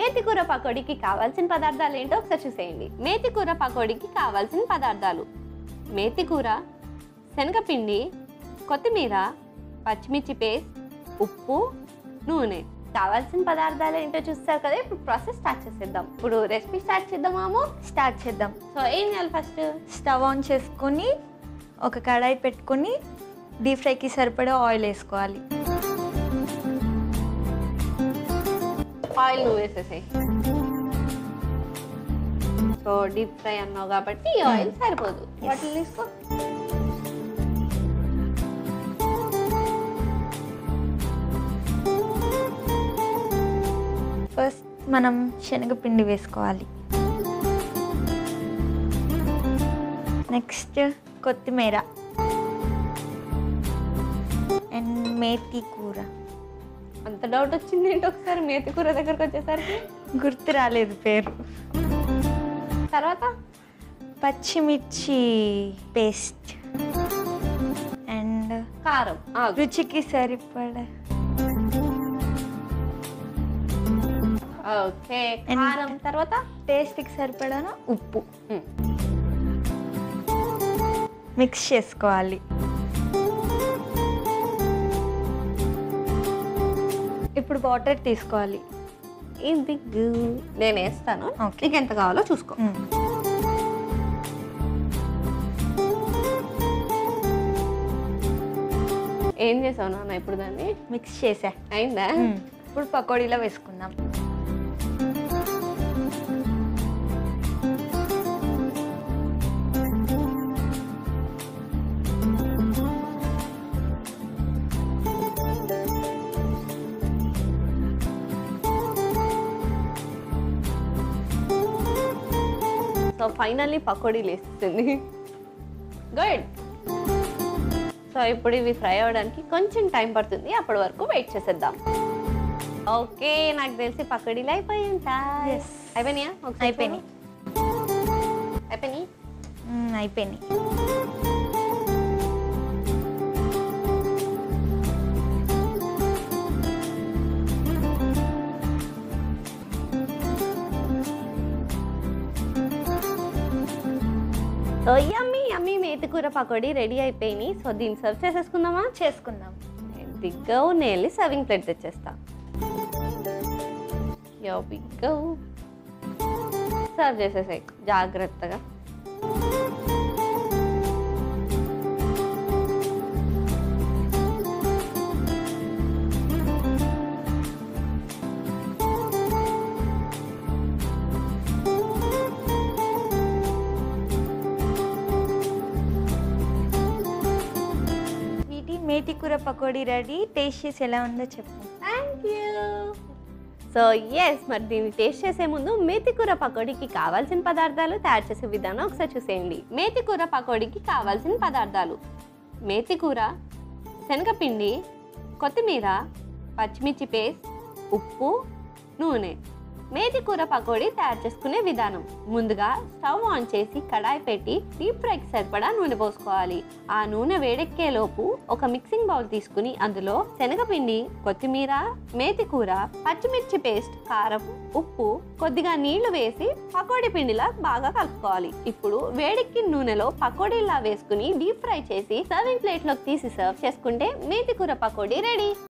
మేతి కూర పకోడీకి కావాల్సిన పదార్థాలు ఏంటో ఒకసారి చూసేయండి మేతి కూర పకోడీకి కావాల్సిన పదార్థాలు మేతి కూర శనగపిండి కొత్తిమీర పచ్చిమిర్చి పేస్ట్ ఉప్పు నూనె కావాల్సిన పదార్థాలు ఏంటో చూస్తారు కదా ఇప్పుడు ప్రాసెస్ స్టార్ట్ చేసేద్దాం ఇప్పుడు రెసిపీ స్టార్ట్ చేద్దామాము స్టార్ట్ చేద్దాం సో ఏం చేయాలి ఫస్ట్ స్టవ్ ఆన్ చేసుకొని ఒక కడాయి పెట్టుకొని డీప్ ఫ్రైకి సరిపడా ఆయిల్ వేసుకోవాలి ఆయిల్ నువ్వు వేసేసాయి సో డీప్ ఫ్రై అన్నావు కాబట్టి ఈ ఆయిల్ సరిపోదు వాటిని తీసుకో ఫస్ట్ మనం శనగపిండి వేసుకోవాలి నెక్స్ట్ కొత్తిమీర అండ్ మేతి కూర అంత డౌట్ వచ్చింది ఏంటి ఒకసారి మేతి కూర దగ్గరకు వచ్చేసరికి గుర్తు రాలేదు పేరు తర్వాత పచ్చిమిర్చి పేస్ట్ అండ్ కారం ఆగు. రుచికి సరిపడా ఓకే And- కారం తర్వాత టేస్ట్కి సరిపడా ఉప్పు Hmm. మిక్స్ చేసుకోవాలి ఇప్పుడు వాటర్ తీసుకోవాలి ఇది గు- నేను వేస్తాను Okay. నీకు ఎంత కావాలో చూసుకో Hmm. ఏం చేసావు నాన్న ఇప్పుడు దాన్ని మిక్స్ చేసా అయిందా Hmm. ఇప్పుడు పకోడీలో వేసుకుందాం సో ఫైనల్లీ పకోడీలు వేస్తుంది గుడ్ సో ఇప్పుడు ఇవి ఫ్రై అవ్వడానికి కొంచెం టైం పడుతుంది అప్పటి వరకు వెయిట్ చేసేద్దాం ఓకే నాకు తెలిసి పకోడీలు అయిపోయి ఉంటాయి Yes. అయిపోయినాయా ఒకసారి అయిపోయినాయి. చూడు. అయిపోయినాయి మ్మ్, అయిపోయినాయి సో యమ్మీ యమ్మీ మేతి కూర పకోడీ రెడీ అయిపోయినాయి సో దీన్ని సర్వ్ చేసేసుకుందామా చేసుకుందాం దిగ్గో నేను వెళ్ళి సర్వింగ్ ప్లేట్ తెచ్చేస్తా యో బిగ్గో సర్వ్ చేసేసాయి జాగ్రత్తగా వీటి మేతి కూర పకోడీ రెడీ టేస్ట్ చేసి ఎలా ఉందో చెప్పు థ్యాంక్ యూ సో ఎస్ మరి దీన్ని టేస్ట్ చేసే ముందు మేతి కూర పకోడీకి కావాల్సిన పదార్థాలు తయారు చేసే విధానం ఒకసారి చూసేయండి మేతి కూర పకోడీకి కావాల్సిన పదార్థాలు మేతి కూర శనగపిండి కొత్తిమీర పచ్చిమిర్చి పేస్ట్ ఉప్పు నూనె మేతి కూర పకోడీ తయారు చేసుకునే విధానం ముందుగా స్టవ్ ఆన్ చేసి కడాయి పెట్టి డీప్ ఫ్రైకి సరిపడా నూనె పోసుకోవాలి ఆ నూనె వేడెక్కే లోపు ఒక మిక్సింగ్ బౌల్ తీసుకుని అందులో శనగపిండి కొత్తిమీర మేతి కూర పచ్చిమిర్చి పేస్ట్ కారం ఉప్పు కొద్దిగా నీళ్లు వేసి పకోడీ పిండిలా బాగా కలుపుకోవాలి ఇప్పుడు వేడెక్కిన నూనెలో పకోడీలా వేసుకుని డీప్ ఫ్రై చేసి సర్వింగ్ ప్లేట్ లోకి తీసి సర్వ్ చేసుకుంటే మేతి కూర పకోడీ రెడీ